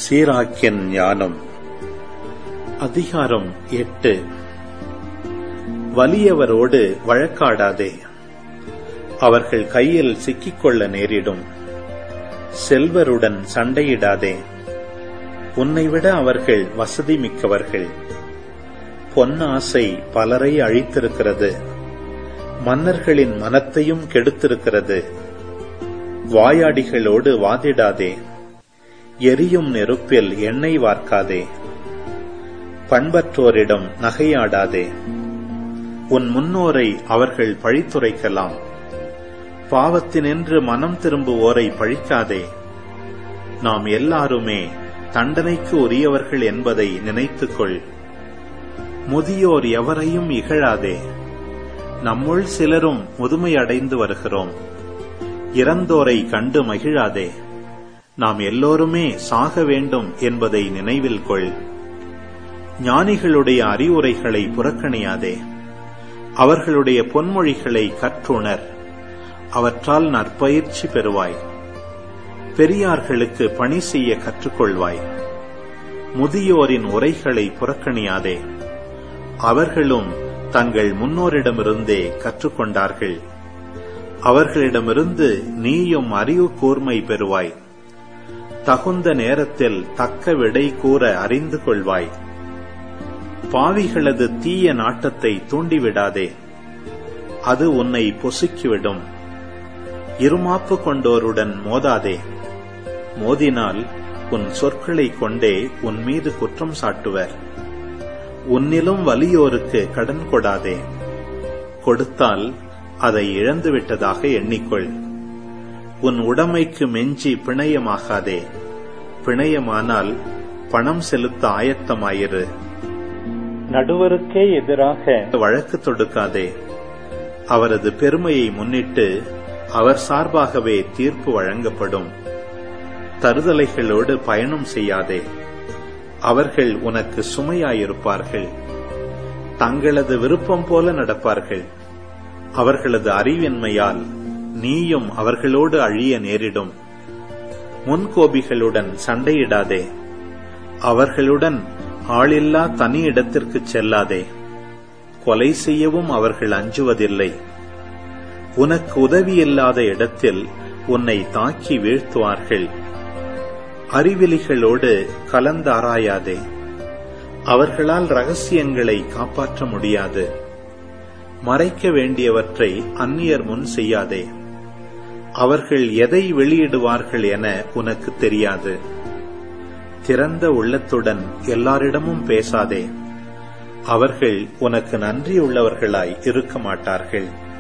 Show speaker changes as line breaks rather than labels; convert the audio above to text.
சீராக்கியன் ஞானம் அதிகாரம் எட்டு வலியவரோடு வழக்காடாதே அவர்கள் கையில் சிக்கிக்கொள்ள நேரிடும் செல்வருடன் சண்டையிடாதே உன்னை விட அவர்கள் வசதி மிக்கவர்கள் பொன்னாசை பலரை அழித்திருக்கிறது மன்னர்களின் மனத்தையும் கெடுத்திருக்கிறது வாயாடிகளோடு வாதிடாதே எரியும் நெருப்பில் எண்ணெய் வார்க்காதே பண்பற்றோரிடம் நகையாடாதே உன் முன்னோரை அவர்கள் பழித்துரைக்கலாம் பாவத்தினின்று மனம் திரும்புவோரை பழிக்காதே நாம் எல்லாருமே தண்டனைக்கு உரியவர்கள் என்பதை நினைத்துக்கொள் முதியோர் எவரையும் இகழாதே நம்முள் சிலரும் முதுமை அடைந்து வருகிறோம் இறந்தோரை கண்டு மகிழாதே நாம் எல்லோருமே சாக வேண்டும் என்பதை நினைவில் கொள் ஞானிகளுடைய அறிவுரைகளை புறக்கணியாதே அவர்களுடைய பொன்மொழிகளை கற்றுணர் அவற்றால் நற்பயிற்சி பெறுவாய் பெரியார்களுக்கு பணி செய்ய கற்றுக்கொள்வாய் முதியோரின் உரைகளை புறக்கணியாதே அவர்களும் தங்கள் முன்னோரிடமிருந்தே கற்றுக்கொண்டார்கள் அவர்களிடமிருந்து நீயும் அறிவு கூர்மை பெறுவாய் தகுந்த நேரத்தில் தக்க விடை கூற அறிந்து கொள்வாய் பாவிகளது தீய நாட்டத்தை தூண்டிவிடாதே அது உன்னை பொசுக்கிவிடும் இருமாப்பு கொண்டோருடன் மோதாதே மோதினால் உன் சொற்களை கொண்டே உன் மீது குற்றம் சாட்டுவர் உன்னிலும் வலியோருக்கு கடன் கொடாதே கொடுத்தால் அதை இழந்துவிட்டதாக எண்ணிக்கொள் உன் உடைமைக்கு மெஞ்சி பிணையமாகாதே பிணையமானால் பணம் செலுத்த ஆயத்தமாயிரு நடுவருக்கே எதிராக வழக்கு தொடுக்காதே அவரது பெருமையை முன்னிட்டு அவர் சார்பாகவே தீர்ப்பு வழங்கப்படும் தருதலைகளோடு பயணம் செய்யாதே அவர்கள் உனக்கு சுமையாயிருப்பார்கள் தங்களது விருப்பம் போல நடப்பார்கள் அவர்களது அறிவின்மையால் நீயும் அவர்களோடு அழிய நேரிடும் முன்கோபிகளுடன் சண்டையிடாதே அவர்களுடன் ஆளில்லா தனி இடத்திற்கு செல்லாதே கொலை செய்யவும் அவர்கள் அஞ்சுவதில்லை உனக்கு உதவியில்லாத இடத்தில் உன்னை தாக்கி வீழ்த்துவார்கள் அறிவிலிகளோடு கலந்தாராயாதே அவர்களால் ரகசியங்களை காப்பாற்ற முடியாது மறைக்க வேண்டியவற்றை அந்நியர் முன் செய்யாதே அவர்கள் எதை வெளியிடுவார்கள் என உனக்கு தெரியாது திறந்த உள்ளத்துடன் எல்லாரிடமும் பேசாதே அவர்கள் உனக்கு நன்றியுள்ளவர்களாய் இருக்க மாட்டார்கள்